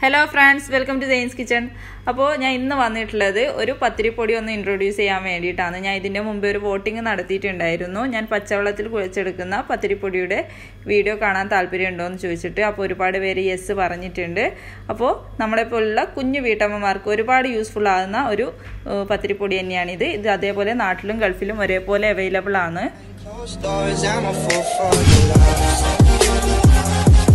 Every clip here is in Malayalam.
Hello friends welcome to Jains kitchen അപ്പോൾ ഞാൻ ഇന്ന് വന്നിട്ടുള്ളത് ഒരു പത്തിരിപ്പൊടി ഒന്ന് ഇൻട്രൊഡ്യൂസ് ചെയ്യാൻ വേണ്ടിയിട്ടാണ് ഞാൻ ഇതിൻ്റെ മുമ്പ് ഒരു വോട്ടിംഗ് നടത്തിയിട്ടുണ്ടായിരുന്നു ഞാൻ പച്ചവെള്ളത്തിൽ കുഴച്ചെടുക്കുന്ന പത്തിരിപ്പൊടിയുടെ വീഡിയോ കാണാൻ താല്പര്യമുണ്ടോ എന്ന് ചോദിച്ചിട്ട് അപ്പോൾ ഒരുപാട് പേര് യെസ് പറഞ്ഞിട്ടുണ്ട് അപ്പോൾ നമ്മളെപ്പോലുള്ള കുഞ്ഞു വീട്ടമ്മമാർക്ക് ഒരുപാട് യൂസ്ഫുൾ ആകുന്ന ഒരു ഏഹ്, പത്തിരിപ്പൊടി തന്നെയാണിത് ഇത് അതേപോലെ നാട്ടിലും ഗൾഫിലും ഒരേപോലെ അവൈലബിൾ ആണ് Closed doors, I'm a fool for your love.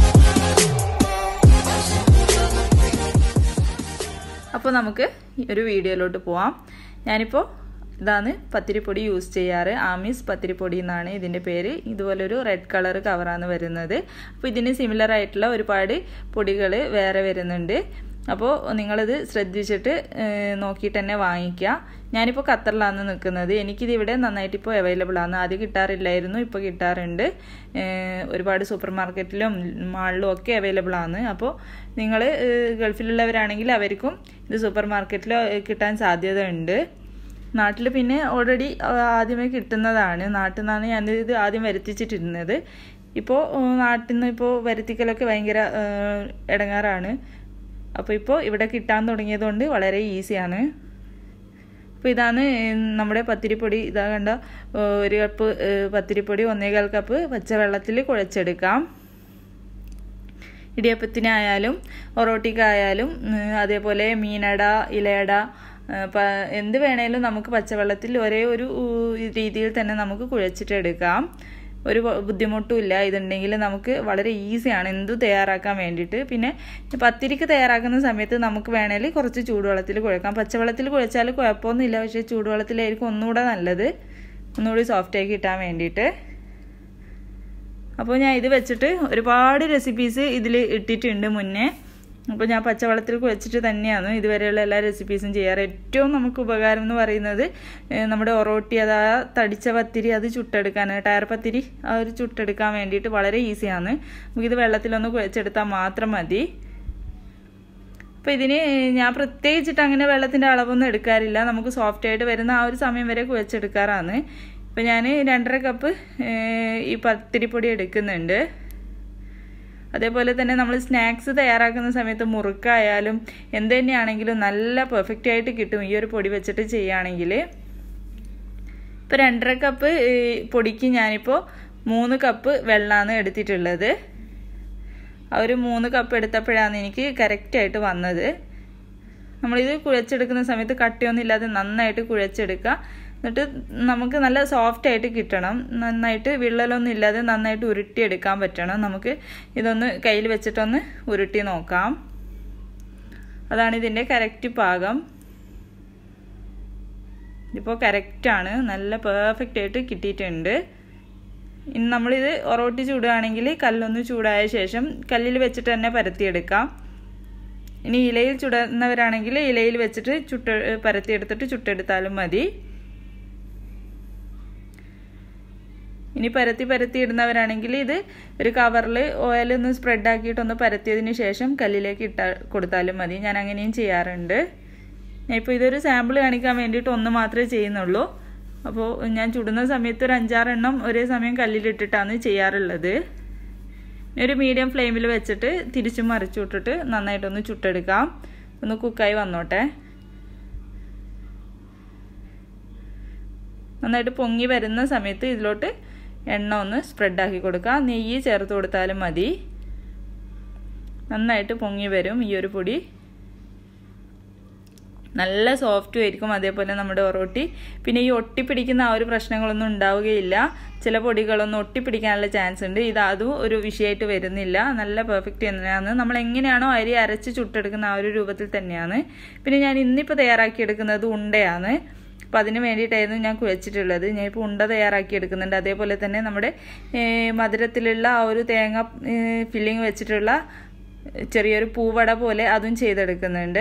അപ്പോൾ നമുക്ക് ഈ ഒരു വീഡിയോയിലോട്ട് പോവാം ഞാനിപ്പോൾ ഇതാണ് പത്തിരിപ്പൊടി യൂസ് ചെയ്യാറ് ആമീസ് പത്തിരിപ്പൊടി എന്നാണ് ഇതിൻ്റെ പേര് ഇതുപോലൊരു റെഡ് കളർ കവറാണ് വരുന്നത് അപ്പോൾ ഇതിന് സിമിലർ ആയിട്ടുള്ള ഒരുപാട് പൊടികൾ വേറെ വരുന്നുണ്ട് അപ്പോൾ നിങ്ങളിത് ശ്രദ്ധിച്ചിട്ട് ഏഹ്, നോക്കിയിട്ട് തന്നെ വാങ്ങിക്കുക ഞാനിപ്പോൾ ഖത്തറിലാണ് നിൽക്കുന്നത് എനിക്കിത് ഇവിടെ നന്നായിട്ട് ഇപ്പോൾ അവൈലബിൾ ആണ് ആദ്യം കിട്ടാറില്ലായിരുന്നു ഇപ്പോൾ കിട്ടാറുണ്ട് ഏഹ്, ഒരുപാട് സൂപ്പർ മാർക്കറ്റിലും മാളിലും ഒക്കെ അവൈലബിൾ ആണ് അപ്പോൾ നിങ്ങൾ ഗൾഫിലുള്ളവരാണെങ്കിൽ അവർക്കും ഇത് സൂപ്പർ മാർക്കറ്റിൽ കിട്ടാൻ സാധ്യത ഉണ്ട് നാട്ടിൽ പിന്നെ ഓൾറെഡി ആദ്യമേ കിട്ടുന്നതാണ് നാട്ടിൽ നിന്നാണ് ഞാനിത് ആദ്യം വരുത്തിച്ചിട്ടിരുന്നത് ഇപ്പോൾ നാട്ടിൽ നിന്ന് ഇപ്പോൾ വരുത്തിക്കലൊക്കെ ഭയങ്കര ഏഹ്, ഇടങ്ങാറാണ് അപ്പോൾ ഇപ്പോൾ ഇവിടെ കിട്ടാൻ തുടങ്ങിയതുകൊണ്ട് വളരെ ഈസിയാണ് അപ്പോൾ ഇതാണ് നമ്മുടെ പത്തിരിപ്പൊടി ഇതാ കണ്ട ഏഹ്, ഒരു കപ്പ് ഏഹ്, പത്തിരിപ്പൊടി ഒന്നേകാൽ കപ്പ് പച്ചവെള്ളത്തിൽ കുഴച്ചെടുക്കാം ഇടിയപ്പത്തിനായാലും ഒറോട്ടിക്കായാലും ഉം, അതേപോലെ മീനട ഇലയട ആ, പ- എന്ത് വേണേലും നമുക്ക് പച്ചവെള്ളത്തിൽ ഒരേ ഒരു ഊ, രീതിയിൽ തന്നെ നമുക്ക് കുഴച്ചിട്ടെടുക്കാം ഒരു ബ- ബുദ്ധിമുട്ടും ഇല്ല ഇതുണ്ടെങ്കിൽ നമുക്ക് വളരെ ഈസിയാണ് എന്തു തയ്യാറാക്കാൻ വേണ്ടിയിട്ട് പിന്നെ പത്തിരിക്ക് തയ്യാറാക്കുന്ന സമയത്ത് നമുക്ക് വേണേൽ കുറച്ച് ചൂടുവെള്ളത്തിൽ കുഴക്കാം പച്ചവെള്ളത്തിൽ കുഴച്ചാൽ കുഴപ്പമൊന്നുമില്ല പക്ഷേ ചൂടുവെള്ളത്തിലായിരിക്കും ഒന്നുകൂടെ നല്ലത് ഒന്നുകൂടി സോഫ്റ്റാക്കി കിട്ടാൻ വേണ്ടിയിട്ട് അപ്പോൾ ഞാൻ ഇത് വെച്ചിട്ട് ഒരുപാട് റെസിപ്പീസ് ഇതിൽ ഇട്ടിട്ടുണ്ട് മുന്നേ അപ്പോൾ ഞാൻ പച്ചവെള്ളത്തിൽ കുഴച്ചിട്ട് തന്നെയാണ് ഇതുവരെയുള്ള എല്ലാ റെസിപ്പീസും ചെയ്യാറ് ഏറ്റവും നമുക്ക് ഉപകാരം എന്ന് പറയുന്നത് ഏഹ്, നമ്മുടെ ഒറോട്ടി അതാ തടിച്ച പത്തിരി അത് ചുട്ടെടുക്കാൻ ടയർ പത്തിരി ആ ഒരു ചുട്ടെടുക്കാൻ വേണ്ടിയിട്ട് വളരെ ഈസിയാണ് നമുക്കിത് വെള്ളത്തിലൊന്ന് കുഴച്ചെടുത്താൽ മാത്രം മതി അപ്പോൾ ഇതിന് ഞാൻ പ്രത്യേകിച്ചിട്ട് അങ്ങനെ വെള്ളത്തിൻ്റെ അളവൊന്നും എടുക്കാറില്ല നമുക്ക് സോഫ്റ്റ് ആയിട്ട് വരുന്ന ആ ഒരു സമയം വരെ കുഴച്ചെടുക്കാറാണ് ഇപ്പം ഞാൻ രണ്ടര കപ്പ് ഏഹ്, ഈ പത്തിരിപ്പൊടി എടുക്കുന്നുണ്ട് അതേപോലെ തന്നെ നമ്മൾ സ്നാക്സ് തയ്യാറാക്കുന്ന സമയത്ത് മുറുക്കായാലും എന്ത് തന്നെയാണെങ്കിലും നല്ല പെർഫെക്റ്റ് ആയിട്ട് കിട്ടും ഈ ഒരു പൊടി വെച്ചിട്ട് ചെയ്യുകയാണെങ്കിൽ ഇപ്പോൾ രണ്ടര കപ്പ് ഏഹ്, പൊടിക്ക് ഞാനിപ്പോൾ മൂന്ന് കപ്പ് വെള്ളമാണ് എടുത്തിട്ടുള്ളത് ആ ഒരു മൂന്ന് കപ്പ് എടുത്തപ്പോഴാണ് എനിക്ക് കറക്റ്റായിട്ട് വന്നത് നമ്മളിത് കുഴച്ചെടുക്കുന്ന സമയത്ത് കട്ടിയൊന്നും ഇല്ലാതെ നന്നായിട്ട് കുഴച്ചെടുക്കുക എന്നിട്ട് നമുക്ക് നല്ല സോഫ്റ്റ് ആയിട്ട് കിട്ടണം നന്നായിട്ട് വിള്ളലൊന്നും ഇല്ലാതെ നന്നായിട്ട് ഉരുട്ടിയെടുക്കാൻ പറ്റണം നമുക്ക് ഇതൊന്ന് കയ്യിൽ വെച്ചിട്ടൊന്ന് ഉരുട്ടി നോക്കാം അതാണ് ഇതിൻ്റെ കറക്റ്റ് പാകം ഇതിപ്പോൾ കറക്റ്റാണ് നല്ല പെർഫെക്റ്റ് ആയിട്ട് കിട്ടിയിട്ടുണ്ട് ഇനി നമ്മളിത് ഒറോട്ടി ചൂടുകയാണെങ്കിൽ കല്ലൊന്ന് ചൂടായ ശേഷം കല്ലിൽ വെച്ചിട്ട് തന്നെ പരത്തിയെടുക്കാം ഇനി ഇലയിൽ ചുടുന്നവരാണെങ്കിൽ ഇലയിൽ വെച്ചിട്ട് ചുട്ട് പരത്തിയെടുത്തിട്ട് ചുട്ടെടുത്താലും മതി ഇനി പരത്തി പരത്തി ഇടുന്നവരാണെങ്കിൽ ഇത് ഒരു കവറിൽ ഓയിൽ ഒന്ന് സ്പ്രെഡ് ആക്കിയിട്ടൊന്ന് പരത്തിയതിന് ശേഷം കല്ലിലേക്ക് ഇട്ട കൊടുത്താലും മതി ഞാൻ അങ്ങനെയും ചെയ്യാറുണ്ട് ഞാൻ ഇപ്പോൾ ഇതൊരു സാമ്പിൾ കാണിക്കാൻ വേണ്ടിയിട്ട് ഒന്ന് മാത്രമേ ചെയ്യുന്നുള്ളൂ അപ്പോൾ ഞാൻ ചുടുന്ന സമയത്ത് ഒരു അഞ്ചാറെണ്ണം ഒരേ സമയം കല്ലിലിട്ടിട്ടാണ് ചെയ്യാറുള്ളത് ഇനി ഒരു മീഡിയം ഫ്ലെയിമിൽ വെച്ചിട്ട് തിരിച്ചും മറിച്ചു വിട്ടിട്ട് നന്നായിട്ടൊന്ന് ചുട്ടെടുക്കാം ഒന്ന് കുക്കായി വന്നോട്ടെ നന്നായിട്ട് പൊങ്ങി വരുന്ന സമയത്ത് ഇതിലോട്ട് എണ്ണ ഒന്ന് സ്പ്രെഡാക്കി കൊടുക്കുക നെയ്യ് ചേർത്ത് കൊടുത്താലും മതി നന്നായിട്ട് പൊങ്ങി വരും ഈ ഒരു പൊടി നല്ല സോഫ്റ്റും ആയിരിക്കും അതേപോലെ നമ്മുടെ ഒറോട്ടി പിന്നെ ഈ ഒട്ടിപ്പിടിക്കുന്ന ആ ഒരു പ്രശ്നങ്ങളൊന്നും ഉണ്ടാവുകയില്ല ചില പൊടികളൊന്നും ഒട്ടിപ്പിടിക്കാനുള്ള ചാൻസ് ഉണ്ട് ഇത് അതും ഒരു വിഷയമായിട്ട് വരുന്നില്ല നല്ല പെർഫെക്റ്റ് തന്നെയാണ് നമ്മൾ എങ്ങനെയാണോ അരി അരച്ച് ചുട്ടെടുക്കുന്ന ആ ഒരു രൂപത്തിൽ തന്നെയാണ് പിന്നെ ഞാൻ ഇന്നിപ്പോൾ തയ്യാറാക്കിയെടുക്കുന്നത് ഉണ്ടയാണ് അപ്പോൾ അതിന് വേണ്ടിയിട്ടായിരുന്നു ഞാൻ കുഴച്ചിട്ടുള്ളത് ഞാൻ ഇപ്പോൾ ഉണ്ട തയ്യാറാക്കി എടുക്കുന്നുണ്ട് അതേപോലെ തന്നെ നമ്മുടെ ഏഹ്, മധുരത്തിലുള്ള ആ ഒരു തേങ്ങ ഫില്ലിങ് വെച്ചിട്ടുള്ള ചെറിയൊരു പൂവട പോലെ അതും ചെയ്തെടുക്കുന്നുണ്ട്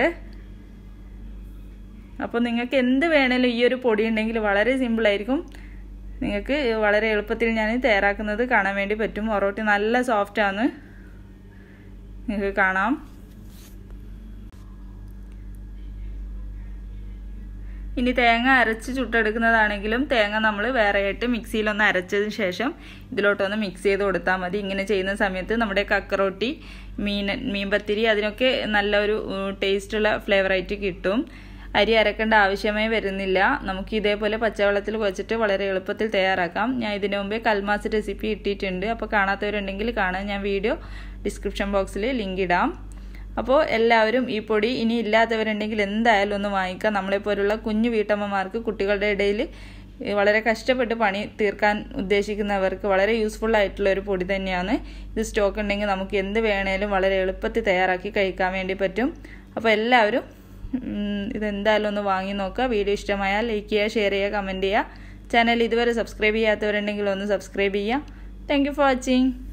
അപ്പോൾ നിങ്ങൾക്ക് എന്ത് വേണേലും ഈ ഒരു പൊടി ഉണ്ടെങ്കിൽ വളരെ സിമ്പിളായിരിക്കും നിങ്ങൾക്ക് വളരെ എളുപ്പത്തിൽ ഞാൻ തയ്യാറാക്കുന്നത് കാണാൻ വേണ്ടി പറ്റും ഒറോട്ടി നല്ല സോഫ്റ്റാണ് നിങ്ങൾക്ക് കാണാം ഇനി തേങ്ങ അരച്ച് ചുട്ടെടുക്കുന്നതാണെങ്കിലും തേങ്ങ നമ്മൾ വേറെയായിട്ട് മിക്സിയിലൊന്ന് അരച്ചതിന് ശേഷം ഇതിലോട്ടൊന്ന് മിക്സ് ചെയ്ത് കൊടുത്താൽ മതി ഇങ്ങനെ ചെയ്യുന്ന സമയത്ത് നമ്മുടെ കക്കറോട്ടി മീൻ മീൻപത്തിരി അതിനൊക്കെ നല്ലൊരു ടേസ്റ്റുള്ള ഫ്ലേവറായിട്ട് കിട്ടും അരി അരക്കേണ്ട ആവശ്യമേ വരുന്നില്ല നമുക്ക് ഇതേപോലെ പച്ചവെള്ളത്തിൽ കുഴച്ചിട്ട് വളരെ എളുപ്പത്തിൽ തയ്യാറാക്കാം ഞാൻ ഇതിനു മുമ്പേ കൽമാസ് റെസിപ്പി ഇട്ടിട്ടുണ്ട് അപ്പോൾ കാണാത്തവരുണ്ടെങ്കിൽ കാണാൻ ഞാൻ വീഡിയോ ഡിസ്ക്രിപ്ഷൻ ബോക്സിൽ ലിങ്ക് ഇടാം അപ്പോൾ എല്ലാവരും ഈ പൊടി ഇനി ഇല്ലാത്തവരുണ്ടെങ്കിൽ എന്തായാലും ഒന്ന് വാങ്ങിക്കാം നമ്മളെപ്പോലുള്ള കുഞ്ഞു വീട്ടമ്മമാർക്ക് കുട്ടികളുടെ ഇടയിൽ വളരെ കഷ്ടപ്പെട്ട് പണി തീർക്കാൻ ഉദ്ദേശിക്കുന്നവർക്ക് വളരെ യൂസ്ഫുൾ ആയിട്ടുള്ള ഒരു പൊടി തന്നെയാണ് ഇത് സ്റ്റോക്ക് ഉണ്ടെങ്കിൽ നമുക്ക് എന്ത് വേണേലും വളരെ എളുപ്പത്തിൽ തയ്യാറാക്കി കഴിക്കാൻ വേണ്ടി പറ്റും അപ്പോൾ എല്ലാവരും ഇതെന്തായാലും ഒന്ന് വാങ്ങി നോക്കുക വീഡിയോ ഇഷ്ടമായാൽ ലൈക്ക് ചെയ്യുക ഷെയർ ചെയ്യുക കമൻറ്റ് ചെയ്യുക ചാനൽ ഇതുവരെ സബ്സ്ക്രൈബ് ചെയ്യാത്തവരുണ്ടെങ്കിൽ ഒന്ന് സബ്സ്ക്രൈബ് ചെയ്യുക താങ്ക് ഫോർ വാച്ചിങ്